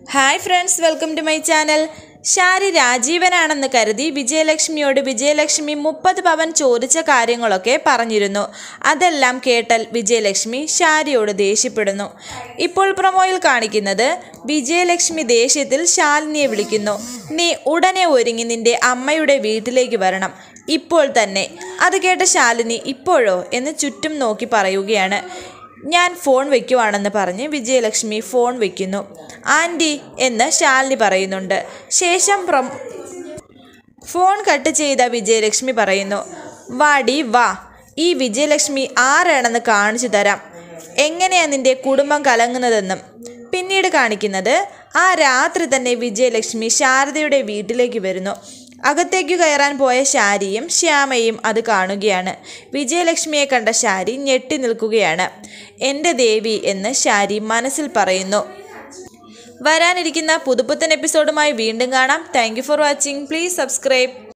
hi friends welcome to my channel Shari രാജീവനാണെന്ന് കരുതി വിജയലക്ഷ്മിയോട് വിജയലക്ഷ്മി മുപ്പത് പവൻ ചോദിച്ച കാര്യങ്ങളൊക്കെ പറഞ്ഞിരുന്നു അതെല്ലാം കേട്ടാൽ വിജയലക്ഷ്മി ഷാരിയോട് ദേഷ്യപ്പെടുന്നു ഇപ്പോൾ പ്രൊമോയിൽ കാണിക്കുന്നത് വിജയലക്ഷ്മി ദേഷ്യത്തിൽ ശാലിനിയെ വിളിക്കുന്നു നീ ഉടനെ ഒരുങ്ങി നിന്റെ അമ്മയുടെ വീട്ടിലേക്ക് വരണം ഇപ്പോൾ തന്നെ അത് കേട്ട ശാലിനി ഇപ്പോഴോ എന്ന് ചുറ്റും നോക്കി പറയുകയാണ് ഞാൻ ഫോൺ വെക്കുവാണെന്ന് പറഞ്ഞ് വിജയലക്ഷ്മി ഫോൺ വെക്കുന്നു ആൻറ്റി എന്ന് ശാലിനി പറയുന്നുണ്ട് ശേഷം പ്രൊം ഫോൺ കട്ട് ചെയ്ത വിജയലക്ഷ്മി പറയുന്നു വാടി വാ ഈ വിജയലക്ഷ്മി ആരാണെന്ന് കാണിച്ചു തരാം എങ്ങനെയാ നിന്റെ കുടുംബം കലങ്ങുന്നതെന്നും പിന്നീട് കാണിക്കുന്നത് ആ രാത്രി തന്നെ വിജയലക്ഷ്മി ശാരദയുടെ വീട്ടിലേക്ക് വരുന്നു അകത്തേക്ക് കയറാൻ പോയ ശാരിയും ശ്യാമയും അത് കാണുകയാണ് വിജയലക്ഷ്മിയെ കണ്ട ശാരി ഞെട്ടി നിൽക്കുകയാണ് എൻ്റെ ദേവി എന്ന് ശാരി മനസ്സിൽ പറയുന്നു വരാനിരിക്കുന്ന പുതുപുത്തൻ എപ്പിസോഡുമായി വീണ്ടും കാണാം thank for watching please subscribe